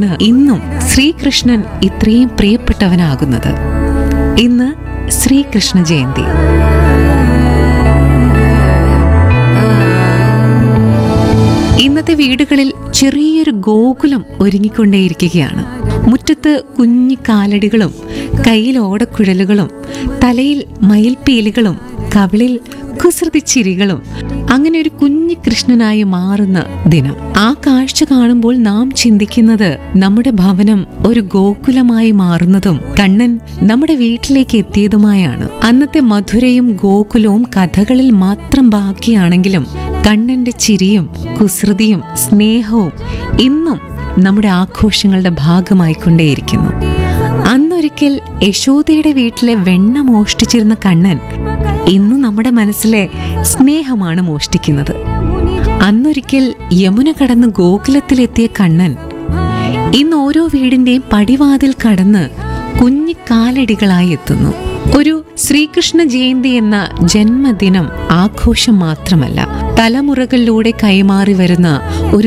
ഇന്നും ശ്രീകൃഷ്ണൻ ഇത്രയും പ്രിയപ്പെട്ടവനാകുന്നത് ഇന്ന് ശ്രീകൃഷ്ണ ജയന്തി ഇന്നത്തെ വീടുകളിൽ ചെറിയൊരു ഗോകുലം ഒരുങ്ങിക്കൊണ്ടേയിരിക്കുകയാണ് മുറ്റത്ത് കുഞ്ഞു കാലടികളും കയ്യിൽ ഓടക്കുഴലുകളും തലയിൽ മയിൽപ്പീലികളും കവിളിൽ കുസൃതി ചിരികളും അങ്ങനെ ഒരു കുഞ്ഞു കൃഷ്ണനായി മാറുന്ന ദിനം ആ കാഴ്ച കാണുമ്പോൾ നാം ചിന്തിക്കുന്നത് നമ്മുടെ ഭവനം ഒരു ഗോകുലമായി മാറുന്നതും കണ്ണൻ നമ്മുടെ വീട്ടിലേക്ക് എത്തിയതുമായാണ് അന്നത്തെ മധുരയും ഗോകുലവും കഥകളിൽ മാത്രം ബാക്കിയാണെങ്കിലും കണ്ണന്റെ ചിരിയും കുസൃതിയും സ്നേഹവും ഇന്നും നമ്മുടെ ആഘോഷങ്ങളുടെ ഭാഗമായിക്കൊണ്ടേയിരിക്കുന്നു അന്നൊരിക്കൽ യശോദയുടെ വീട്ടിലെ വെണ്ണ മോഷ്ടിച്ചിരുന്ന കണ്ണൻ ഇന്ന് നമ്മുടെ മനസ്സിലെ സ്നേഹമാണ് മോഷ്ടിക്കുന്നത് അന്നൊരിക്കൽ യമുന കടന്ന് ഗോകുലത്തിലെത്തിയ കണ്ണൻ ഇന്ന് ഓരോ വീടിന്റെയും പടിവാതിൽ കടന്ന് കുഞ്ഞു കാലടികളായി എത്തുന്നു ഒരു ശ്രീകൃഷ്ണ ജയന്തി എന്ന ജന്മദിനം ആഘോഷം മാത്രമല്ല തലമുറകളിലൂടെ കൈമാറി വരുന്ന ഒരു